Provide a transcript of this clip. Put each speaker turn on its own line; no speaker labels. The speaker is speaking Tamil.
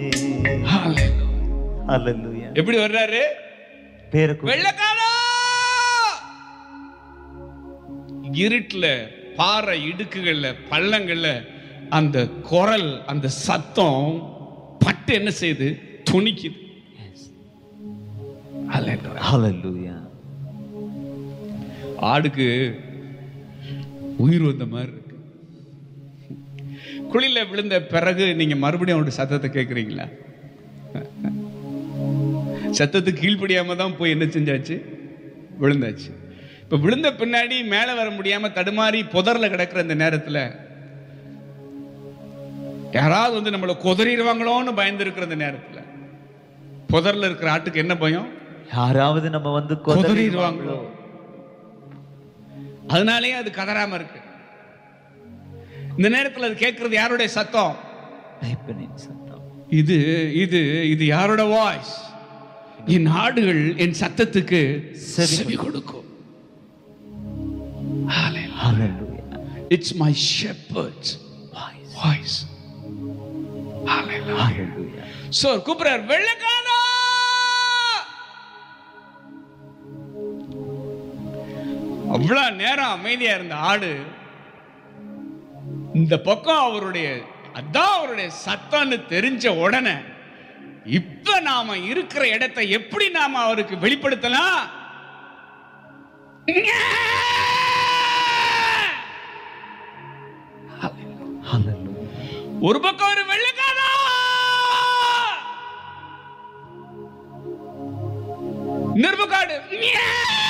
ஹalleluya
எப்படி வர்றாரு
பேருக்கு
வெள்ளக்காரா இருட்டுல பாறை இடுக்குகள்ல பள்ளங்கள்ல அந்த குரல் அந்த சத்தம் பட்டு என்ன செய்யுது துணிக்குது Hallelujah.
ஹalleluya
ஆடுக்கு உயிர் வந்த மாதிரி இருக்கு குழியில விழுந்த பிறகு நீங்க மறுபடியும் அவருடைய சத்தத்தை கேட்குறீங்களா சத்தத்துக்கு கீழ்ப்படியாம தான் போய் என்ன செஞ்சாச்சு விழுந்தாச்சு இப்ப விழுந்த பின்னாடி மேலே வர முடியாம தடுமாறி புதர்ல கிடக்கிற அந்த நேரத்துல யாராவது வந்து நம்மளை குதறிடுவாங்களோன்னு பயந்து இருக்கிற அந்த நேரத்துல புதர்ல இருக்கிற ஆட்டுக்கு என்ன பயம்
யாராவது நம்ம வந்து
குதறிடுவாங்களோ அதனாலேயே அது கதறாம இருக்கு இந்த நேரத்துல அது கேட்கறது யாருடைய சத்தம்
கைப்பனின் சத்தம்
இது இது இது யாரோட வாய்ஸ் என் ஆடுகள் என் சத்தத்துக்கு
செவி
செவி கொடுக்கும்
hallelujah
it's my shepherd's voice
hallelujah
so கூப்பிடுறார் வெள்ளக்காரா அவ்வளவு நேரம் அமைதியா இருந்த ஆடு இந்த பக்கம் அவருடைய அதான் அவருடைய சத்தம்னு தெரிஞ்ச உடனே இப்ப நாம இருக்கிற இடத்தை எப்படி நாம அவருக்கு வெளிப்படுத்தலாம்
ஹalleluya
ஒரு பக்கம் ஒரு வெள்ளை